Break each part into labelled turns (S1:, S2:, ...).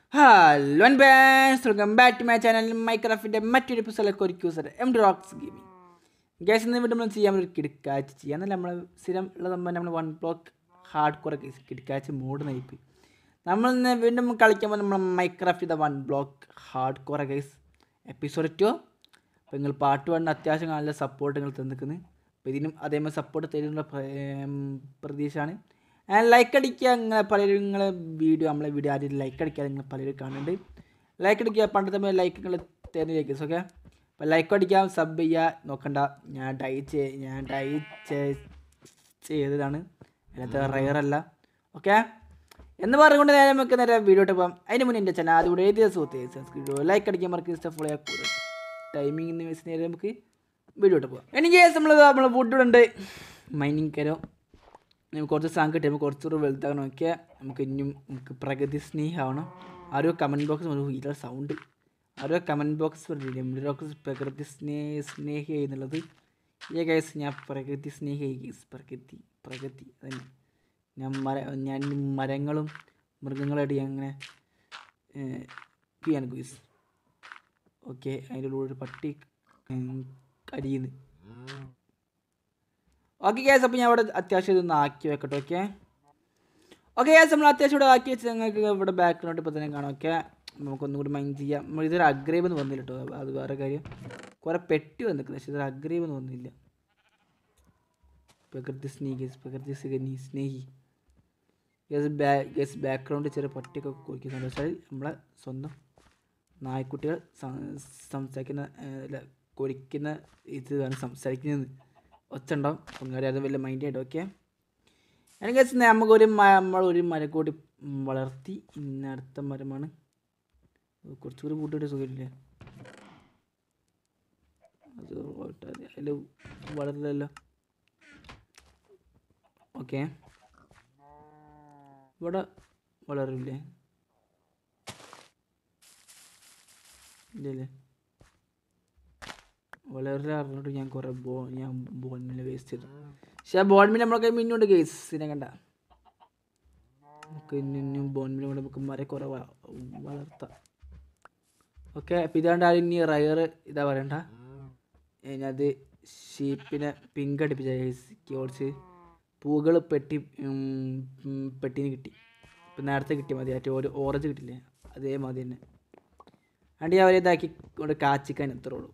S1: Hello and fans welcome back to my channel മൈക്രാഫ്റ്റിൻ്റെ മറ്റൊരു എപ്പിസോഡിലേക്ക് ഒരു ക്യൂസർ M D rocks gaming guys ഇന്ന് വീണ്ടും നമ്മൾ ചെയ്യാൻ ഒരു കിടക്കാച്ച് ചെയ്യാൻ എന്നല്ല നമ്മൾ സ്ഥിരം ഉള്ള സംഭവം നമ്മൾ വൺ ബ്ലോക്ക് ഹാർഡ് കോർ കിടക്കാച്ച് മോഡ് നയിപ്പ് നമ്മൾ ഇന്ന് വീണ്ടും കളിക്കുമ്പോൾ നമ്മൾ Minecraft the one block hardcore guys episode two അപ്പോൾ നിങ്ങൾ പാട്ട് പാടുന്ന അത്യാവശ്യം നല്ല സപ്പോർട്ട് നിങ്ങൾ തന്നിക്കുന്നത് അപ്പോൾ ഇതിനും അതേമാതിരി സപ്പോർട്ട് തരുന്ന പ്രതീക്ഷയാണ് ലൈക്ക് അടിക്കുക അങ്ങനെ പലരും നിങ്ങളെ വീഡിയോ നമ്മളെ വീഡിയോ ആദ്യം ലൈക്ക് അടിക്കാതെ നിങ്ങൾ പലരും കാണുന്നുണ്ട് ലൈക്ക് അടിക്കുക പണ്ടത്തെ പോലെ ലൈക്ക് നിങ്ങൾ തരുന്നിലേക്ക് ഓക്കെ അപ്പോൾ ലൈക്ക് അടിക്കാം സബ് ചെയ്യുക നോക്കണ്ട ഞാൻ ഡൈ ചെയ് ഞാൻ ഡൈ ചെയ്തതാണ് അതിനകത്ത് റയർ അല്ല ഓക്കെ എന്ന് പറഞ്ഞുകൊണ്ട് നേരെ നമുക്ക് നേരെ വീഡിയോ ഇട്ട് പോകാം അതിന് മുന്നേ എൻ്റെ ചാനൽ അതുകൂടെ എഴുതിയ സുഹൃത്തെ സബ്സ്ക്രൈബ് ലൈക്ക് അടിക്കാൻ മറക്കുക ഇഷ്ടം ഫോളോ ചെയ്യുക ടൈമിംഗ് എന്ന് വെച്ച് നേരെ നമുക്ക് വീഡിയോ ഇട്ട് പോകാം എനിക്ക് നമ്മൾ നമ്മൾ ഫുഡുണ്ട് മൈനിങ് കരോ നമുക്ക് കുറച്ച് സാധനം കിട്ടി നമുക്ക് കുറച്ചുകൂടെ വലുതാകണം നോക്കിയാൽ നമുക്ക് ഇനിയും നമുക്ക് പ്രകൃതി സ്നേഹമാവണം ആരോ കമൻറ്റ് ബോക്സ് ഇതിലെ സൗണ്ട് ആരോ കമൻറ്റ് ബോക്സ് പറഞ്ഞില്ലേ പ്രകൃതി സ്നേഹ സ്നേഹി എന്നുള്ളത് ഈ കേസ് ഞാൻ പ്രകൃതി സ്നേഹി കേസ് പ്രകൃതി പ്രകൃതി അതന്നെ ഞാൻ മര ഞാൻ മരങ്ങളും മൃഗങ്ങളായിട്ട് ഞാൻ അങ്ങനെ ചെയ്യാണ് ഗുയിസ് ഓക്കെ അതിൻ്റെ ഉള്ളിൽ ഒരു പട്ടി കരിയുന്നു ഓക്കെ ഗ്യാസ് അപ്പോൾ ഞാൻ ഇവിടെ അത്യാവശ്യം ഇതൊന്ന് ആക്കി വെക്കട്ടെ ഓക്കെ ഓക്കെ ഗ്യാസ് നമ്മൾ അത്യാവശ്യം ഇവിടെ ആക്കി വെച്ച് നിങ്ങൾക്ക് ഇവിടെ ബാക്കിലോട്ട് ഇപ്പോൾ തന്നെ കാണാം ഓക്കെ നമുക്കൊന്നും കൂടി മൈൻഡ് ചെയ്യാം നമ്മൾ ഇതൊരു അഗ്രേവ് എന്ന് വന്നില്ല കേട്ടോ അത് വേറെ കാര്യം കുറേ പെട്ടി വന്നിരിക്കുന്നത് പക്ഷേ ഇതൊരു അഗ്രേവ് എന്ന് വന്നില്ല പ്രകൃതി സ്നേഹി പ്രകൃതി സ്നേഹി സ്നേഹി ഗ്യാസ് ബാ ഗ്യാസ് ബാക്ക്ഗ്രൗണ്ടിൽ ചെറിയ പട്ടിയൊക്കെ കുറിക്കുന്നുണ്ട് വെച്ചാൽ നമ്മളെ സ്വന്തം നായ്ക്കുട്ടികൾ സംസാരിക്കുന്ന അല്ല കുറിക്കുന്ന ഇതാണ് സംസാരിക്കുന്നത് ഒച്ച ഉണ്ടാവും പങ്കാളി അത് വലിയ മൈൻഡ് ആയിട്ട് ഓക്കെ എനിക്ക് നമുക്കൊരു നമ്മൾ ഒരു മരം കൂടി വളർത്തി ഇന്ന അടുത്ത മരമാണ് കുറച്ചുകൂടി കൂട്ടിയിട്ട് സുഖമില്ലേ അത് അതിൽ വളരില്ലല്ലോ ഓക്കെ ഇവിടെ വളരില്ലേ ഇല്ലല്ലേ വളരെ അറിഞ്ഞിട്ട് ഞാൻ കുറേ ബോ ഞാൻ ബോൺമിനെ വേസ്റ്റ് ചെയ്തു പക്ഷേ ആ ബോൺമിനെ നമ്മളൊക്കെ മിന്നുണ്ട് കേസിനെ കണ്ട നമുക്ക് ഇന്നും ബോൺമിനെ കൊണ്ട് നമുക്ക് മര കുറേ വളർത്താം ഓക്കെ അപ്പം ഇതാണ്ട് ആ ഇനി റയർ ഇതാ പറയണ്ട അത് ഷീപ്പിനെ പിങ്ക് അടിപ്പിച്ച കുറച്ച് പൂകൾ പെട്ടി പെട്ടിന് കിട്ടി ഇപ്പം നേരത്തെ കിട്ടിയ മതി മറ്റേ ഒരു ഓറഞ്ച് കിട്ടില്ലേ അതേമാതിരി തന്നെ അണ്ട് ഞാൻ അവരെ ഇതാക്കി കൊണ്ട് കാച്ചിക്കാൻ എത്രയുള്ളൂ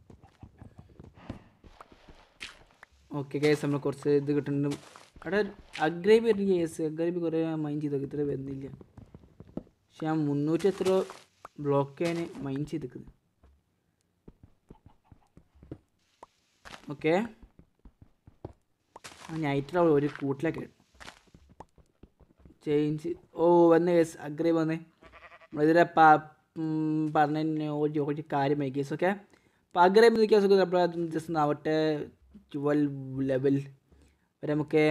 S1: ഓക്കെ കേസ് നമ്മൾ കുറച്ച് ഇത് കിട്ടുന്നുണ്ട് അവിടെ അഗ്രേബി വരുന്ന കേസ് അഗ്രേബി കുറേ മൈൻഡ് ചെയ്തൊക്കെ ഇത്ര വരുന്നില്ല പക്ഷെ ഞാൻ മുന്നൂറ്റി എത്ര ബ്ലോക്ക് ചെയ്യാൻ മൈൻഡ് ചെയ്തിരിക്കുന്നത് ഓക്കെ നൈറ്റിൽ ഒരു കൂട്ടിലൊക്കെ ചേഞ്ച് ഓ വന്ന കേസ് അഗ്രേബ് വന്നേ നമ്മളിതിലെ പറഞ്ഞ ഒരു ഒരു കാര്യമായി കേസ് ഓക്കെ അപ്പോൾ അഗ്രേബ് കേസ് നമ്മൾ ജസ്റ്റ് ആവട്ടെ ട്വൽവ് ലെവൽ വരെ നമുക്ക്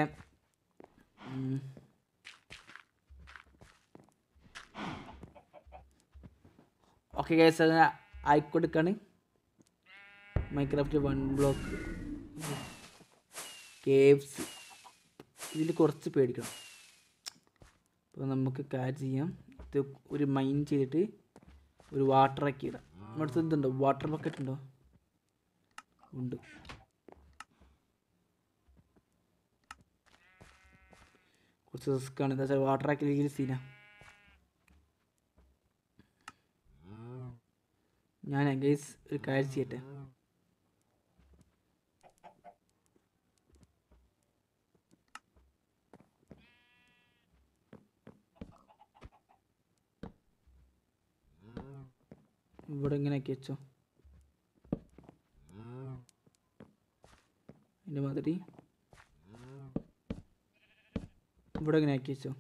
S1: ഓക്കെ ഗൈസ് അങ്ങനെ ആയിക്കൊടുക്കാണ് മൈക്രാഫ്റ്റ് വൺ ബ്ലോക്ക് കേവ്സ് ഇതിൽ കുറച്ച് പേടിക്കണം അപ്പോൾ നമുക്ക് കാര്യം ചെയ്യാം ഇത് ഒരു മൈൻ ചെയ്തിട്ട് ഒരു വാട്ടറൊക്കെ ഇടാം നമ്മുടെ അടുത്ത് ഇതുണ്ടോ വാട്ടർ ബക്കറ്റ് ഉണ്ടോ ഉണ്ട് കുറച്ച് റിസ്ക്കാണ് എന്താ വെച്ചാൽ വാട്ടർ ആക്കി സീന ഞാൻ ഗൈസ് ഒരു കാര്യം ചെയ്യട്ടെ ഇവിടെ ഇങ്ങനെയൊക്കെ വെച്ചോ അതിൻ്റെ മാതിരി ഇവിടെ ഇങ്ങനെ ആക്കി വെച്ചോ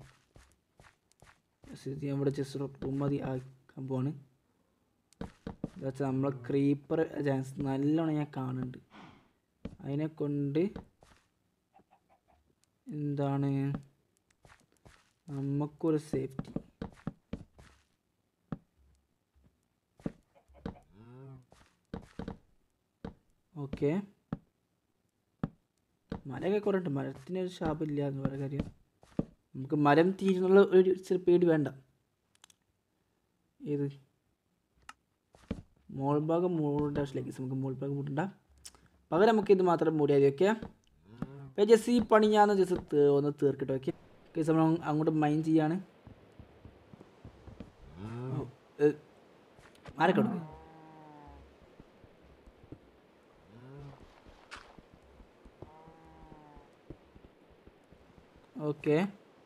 S1: ഞാൻ ഇവിടെ ജസ്റ്റ് റൂം മതി ആക്കാൻ പോവാണ് എന്താ വെച്ചാൽ നമ്മളെ ക്രീപ്പർ ചാൻസ് നല്ലോണം ഞാൻ കാണുന്നുണ്ട് അതിനെ കൊണ്ട് എന്താണ് നമുക്കൊരു സേഫ്റ്റി ഓക്കെ മരമൊക്കെ കുറേ ഉണ്ട് മരത്തിനൊരു ശാപമില്ല എന്ന് പറയുന്ന കാര്യം നമുക്ക് മരം തീരുന്നുള്ള ഒരു ചെറിയ പേടി വേണ്ട ഏത് മോൾ ഭാഗം മൂടേണ്ട ആവശ്യമില്ല നമുക്ക് മോൾ ഭാഗം മൂടണ്ട പകരം നമുക്ക് ഇത് മാത്രം മൂടിയാൽ മതി ഓക്കെ അപ്പോൾ ജസ്റ്റ് ഈ പണി ഞാൻ ജസ്റ്റ് ഒന്ന് തീർക്കട്ടെ ഓക്കെ കേസ് നമ്മൾ അങ്ങോട്ട് മൈൻഡ് ചെയ്യാണ് മാറിക്കൊടുക്ക് ഓക്കെ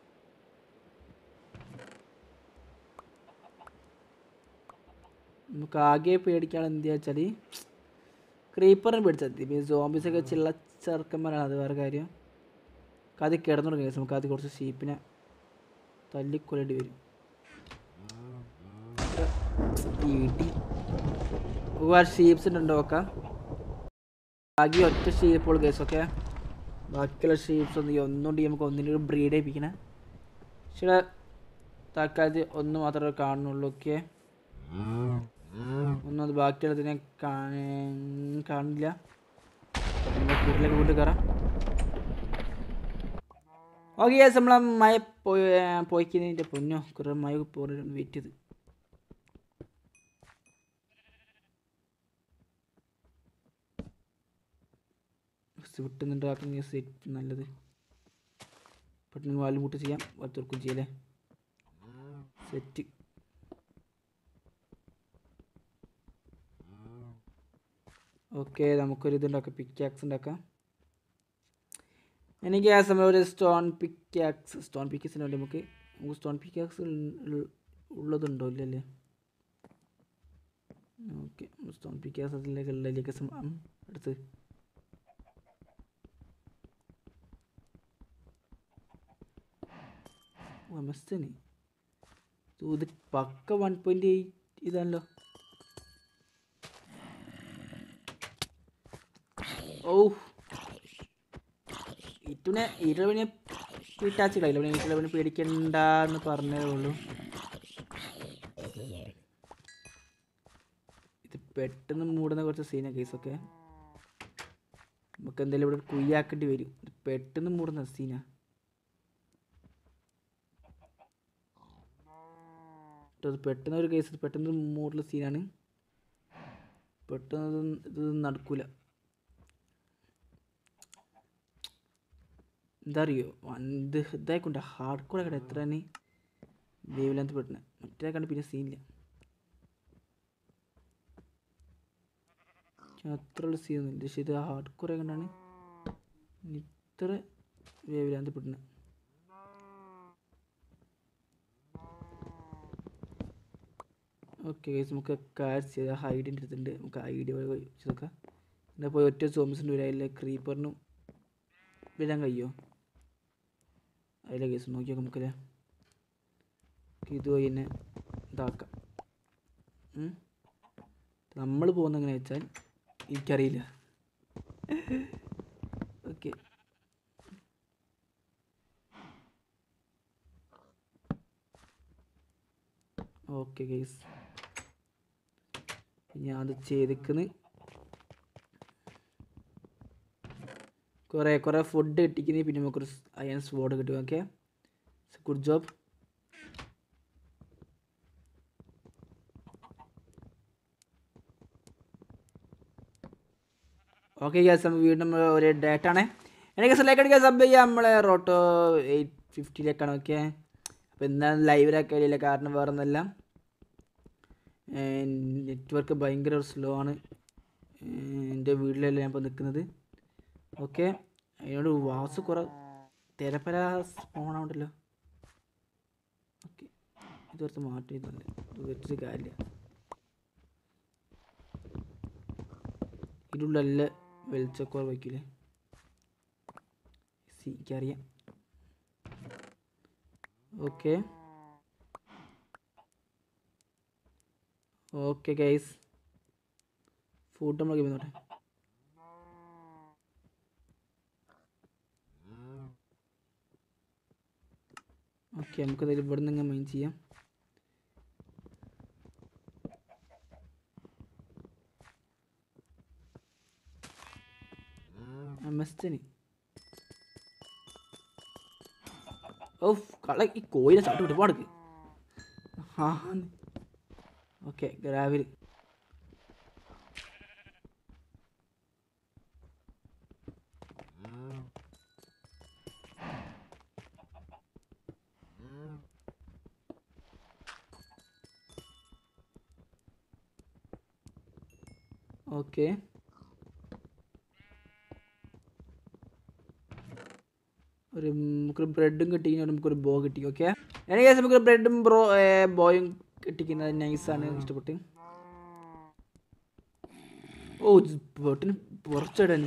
S1: നമുക്ക് ആകെ പേടിക്കാൻ എന്ത് വെച്ചാൽ ക്രീപ്പറിനെ പേടിച്ചാൽ മതി പിന്നെ സോംബീസൊക്കെ ചിള്ള ചെറുക്കന്മാരാണ് അത് വേറെ കാര്യം അത് കിടന്നു തുടങ്ങിയ നമുക്ക് അത് കുറച്ച് ഷീപ്പിനെ തല്ലിക്കൊല്ലേണ്ടി വരും ഇടി ഒരുപാട് ഷീപ്സ് ഉണ്ട് നോക്കാം ആകെ ഒറ്റ ഷീപ്പോൾ കേസ് ഓക്കെ ബാക്കിയുള്ള ഷീപ്സ് ഒന്നും ഒന്നുകൊണ്ട് നമുക്ക് ഒന്നിനൊരു ബ്രീഡ് ചെയ്യിപ്പിക്കണേ പക്ഷേ തൽക്കാലത്ത് ഒന്ന് മാത്രമേ കാണുന്നുള്ളൂ ഓക്കെ ഒന്നും അത് ബാക്കിയുള്ളതിനെ കാണ- കാണില്ല വീട്ടിലേക്ക് കൊണ്ട് കയറാം ഓക്കെ യെസ് നമ്മളെ മഴ പോയി പോയിക്കുന്നതിൻ്റെ പൊന്നോ കുറേ മഴ പോയി വെയിറ്റ് ചെയ്ത് വിട്ടുന്നുണ്ടാക്കുന്ന സെറ്റ് നല്ലത് പെട്ടെന്ന് വാലും മുട്ട് ചെയ്യാം വത്തുർക്കും ചെയ്യല്ലേ സെറ്റ് ഓക്കെ നമുക്കൊരു ഇതുണ്ടാക്കാം പിക്കാക്സ് ഉണ്ടാക്കാം എനിക്ക് ആ സമയം ഒരു സ്റ്റോൺ പിക്കാക്സ് സ്റ്റോൺ പിക്കാക്സിന് വേണ്ടി നമുക്ക് നമുക്ക് സ്റ്റോൺ പിക്കാക്സ് ഉള്ളതുണ്ടോ ഇല്ലല്ലേ ഓക്കെ സ്റ്റോൺ പിക്കാക്സ് അതിലേക്ക് ഉള്ളതിലേക്ക് അടുത്ത് മസ്തന് ഇത് പക്ക വൺ പോയിന്റ് എയ്റ്റ് ഇതാണല്ലോ ഓ ഇറ്റുനെ ഇരവിനെ കിട്ടാച്ചില്ല ഇലവനെ ഇലവനെ പേടിക്കണ്ടെന്ന് പറഞ്ഞതേ ഉള്ളൂ ഇത് പെട്ടെന്ന് മൂടുന്ന കുറച്ച് സീന കേസൊക്കെ നമുക്ക് എന്തായാലും ഇവിടെ കുയ്യാക്കേണ്ടി വരും ഇത് പെട്ടെന്ന് മൂടുന്ന സീനാ കേട്ടോ അത് പെട്ടെന്ന് ഒരു കേസ് പെട്ടെന്ന് മൂടുള്ള സീനാണ് പെട്ടെന്ന് ഇത് ഇത് നടക്കൂല എന്താ അറിയോ ഇത് ഇതായിക്കൊണ്ട് ഹാർഡ് കോർ ആക്കട്ടെ എത്ര തന്നെ വേവ് ലെന്ത് പെട്ടെന്ന് മറ്റേ കണ്ട് പിന്നെ സീനില്ല അത്രയുള്ള സീനൊന്നുമില്ല പക്ഷേ ഇത് ഹാർഡ് കോർ ആയതുകൊണ്ടാണ് ഇത്ര വേവ് ലെന്ത് പെട്ടെന്ന് ഓക്കെ ഗൈസ് നമുക്ക് കാര്യം ചെയ്ത് ഹൈഡിൻ്റെ അടുത്തുണ്ട് നമുക്ക് ഐഡിയ വഴി വെച്ച് നോക്കാം എന്നാൽ പോയി ഒറ്റ സോംസിൻ്റെ വരെ അതിലെ ക്രീപ്പറിനും വരാൻ കഴിയുമോ അതിലെ കേസ് നോക്കി നോക്കാം നമുക്കല്ലേ ഇത് വഴി തന്നെ ഇതാക്കാം നമ്മൾ പോകുന്ന എങ്ങനെ വെച്ചാൽ എനിക്കറിയില്ല ഓക്കെ ഓക്കെ ഗൈസ് ഞാൻ അത് ചെയ്തിക്കുന്നു കുറേ കുറേ ഫുഡ് കിട്ടിക്കുന്നു പിന്നെ നമുക്കൊരു അയൺ സ്പോട്ട് കിട്ടും okay good job okay guys നമ്മൾ വീണ്ടും ഒരു ഡേറ്റ് ആണ് എനിക്ക് ലൈക്ക് അടിക്കാൻ സബ് ചെയ്യാം നമ്മളെ റോട്ടോ എയ്റ്റ് ഫിഫ്റ്റിയിലേക്കാണ് ഓക്കെ അപ്പോൾ എന്താണ് ലൈവിലാക്കിയില്ല കാരണം വേറെ ഒന്നല്ല നെറ്റ്വർക്ക് ഭയങ്കര സ്ലോ ആണ് എൻ്റെ വീട്ടിലല്ല ഞാൻ ഇപ്പോൾ നിൽക്കുന്നത് ഓക്കെ അതിനോട് വാസ് കുറേ തിരപ്പര സ്പോണാവുണ്ടല്ലോ ഓക്കെ ഇത് കുറച്ച് മാറ്റി ഇത് വെച്ചിട്ട് കാര്യമില്ല ഇതിലുള്ള വെളിച്ചക്കുറ വയ്ക്കില്ലേ എനിക്കറിയാം ഓക്കെ ഓക്കെ ഗൈസ് ഫുഡ് നമ്മൾ നോട്ടെ ഓക്കെ നമുക്ക് ഇവിടെ നിന്ന് മൈൻഡ് ചെയ്യാം മെസ്റ്റിന് ഓ കള ഈ കോയിനെ ചാട്ട് ഒരുപാട് ആ ഓക്കെ ഗ്രാവിൽ ഓക്കെ ഒരു നമുക്കൊരു ബ്രെഡും കിട്ടിക്കുന്ന നമുക്കൊരു ബോ കിട്ടി ഓക്കെ എനിക്ക് നമുക്ക് ബ്രെഡും ബ്രോ ബോയും കിട്ടിക്കുന്നത് നൈസാണ് ഇഷ്ടപ്പെട്ട് ഓ ബോട്ടിന് പുറച്ചിടാൻ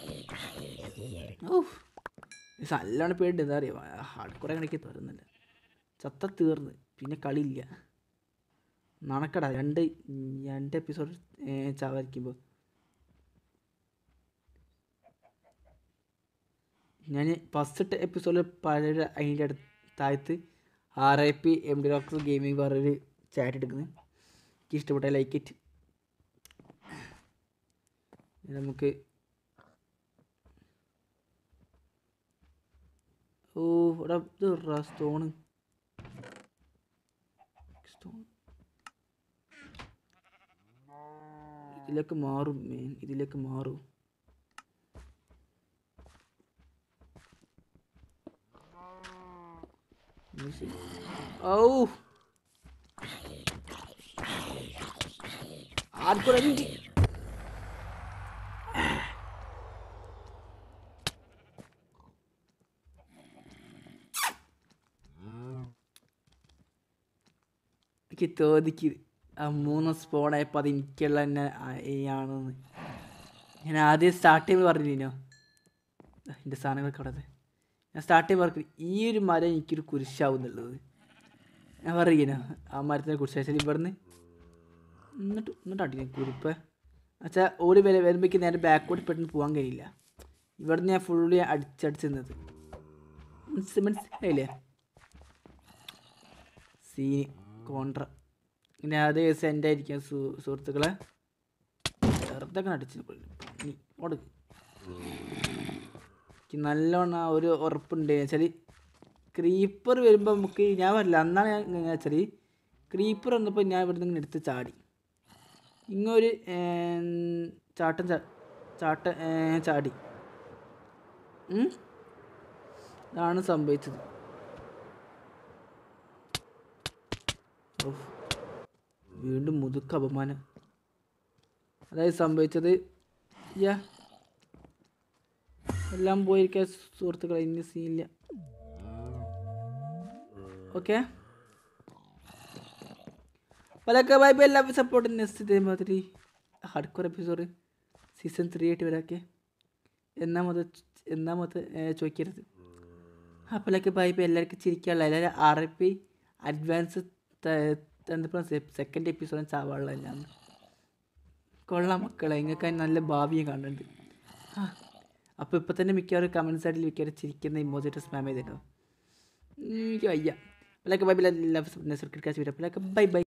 S1: ഓ ഇത് നല്ലോണം പേടി എന്താ അറിയാം ഹാർഡ് കുറെ കണക്കി തുറന്നില്ല ചത്ത തീർന്ന് പിന്നെ കളിയില്ല നടക്കട രണ്ട് രണ്ട് എപ്പിസോഡ് ചാവായിരിക്കുമ്പോൾ ഞാൻ ഫസ്റ്റ് എപ്പിസോഡിൽ പഴയ അതിൻ്റെ അടുത്ത് താഴത്ത് R I P M D doctor gaming പറഞ്ഞൊരു ചാറ്റ് എടുക്കുന്നത് എനിക്ക് ഇഷ്ടപ്പെട്ട ലൈക്ക് ഇറ്റ് നമുക്ക് ഓ ഇവിടെ ഇത് സ്റ്റോണ് സ്റ്റോൺ ഇതിലേക്ക് മാറും മെയിൻ ഇതിലേക്ക് മാറും ഔ ആർക്കൂടെ എനിക്ക് തോന്നിക്ക് ആ മൂന്ന് സ്പോണായപ്പോൾ അത് എനിക്കുള്ള തന്നെ ആണെന്ന് ഞാൻ ആദ്യം സ്റ്റാർട്ട് ചെയ്യുമ്പോൾ പറഞ്ഞില്ലോ എൻ്റെ സാധനങ്ങളൊക്കെ അവിടെ ഞാൻ സ്റ്റാർട്ട് ചെയ്യുമ്പോൾ പറഞ്ഞു ഈ ഒരു മരം എനിക്കൊരു കുരിശാവുന്നുള്ളത് ഞാൻ പറയുന്നു ആ മരത്തിനെ കുറിച്ച് വെച്ചാൽ ഇവിടുന്ന് എന്നിട്ട് എന്നിട്ട് അടിക്കാം കുരിപ്പ് വെച്ചാൽ ഓടി വരെ വരുമ്പോഴേക്ക് നേരെ ബാക്കോട്ട് പെട്ടെന്ന് പോകാൻ കഴിയില്ല ഇവിടുന്ന് ഞാൻ ഫുള്ളി അടിച്ചടിച്ച് നിന്നത് മനസ്സി മനസ്സിലായില്ലേ സീന് കോൺട്ര ഇനി അതേ ദിവസം എൻ്റെ ആയിരിക്കും സു സുഹൃത്തുക്കളെ വെറുതെ അടിച്ചു നീ കൊടുക്ക് എനിക്ക് നല്ലോണം ആ ഒരു ഉറപ്പുണ്ട് വെച്ചാൽ ക്രീപ്പർ വരുമ്പോൾ നമുക്ക് ഞാൻ പറയില്ല അന്നാണ് ഞാൻ വെച്ചാൽ ക്രീപ്പർ വന്നപ്പോൾ ഞാൻ ഇവിടെ നിന്ന് എടുത്ത് ചാടി ഇങ്ങൊരു ചാട്ടം ചാ ചാട്ട ചാടി ഉം? ഇതാണ് സംഭവിച്ചത് ഓഫ്. വീണ്ടും മുതുക്ക് അപമാനം അതായത് സംഭവിച്ചത് യാ എല്ലാം പോയിരിക്കാൻ സുഹൃത്തുക്കളെ ഇനി സീനില്ല ഓക്കെ പലക്കെ ബൈ ബൈ എല്ലാവരും സപ്പോർട്ട് നെക്സ്റ്റ് ഇതേമാതിരി hardcore episode season three ആയിട്ട് വരാക്കെ എന്നാ മുതൽ എന്നാ മുതൽ ചോദിക്കരുത് അപ്പോഴൊക്കെ ബൈ ബൈ എല്ലാവർക്കും ചിരിക്കാനുള്ള എല്ലാവരും ആർ ഐ പി അഡ്വാൻസ് തന്നപ്പോൾ സെക്കൻഡ് എപ്പിസോഡ് ചാവാനുള്ള എല്ലാം കൊള്ളാം മക്കളെ നിങ്ങൾക്ക് നല്ല ഭാവിയും കാണുന്നുണ്ട് ആ അപ്പോൾ ഇപ്പോൾ തന്നെ മിക്കവാറും കമൻറ്റ് സൈഡിൽ മിക്കവാറും ചിരിക്കുന്ന ഇമോജിട്ട് സ്പാം ചെയ്തിട്ടോ എനിക്ക് വയ്യ അല്ലൊക്കെ ബൈ ബൈ എല്ലാ ബൈ ബൈ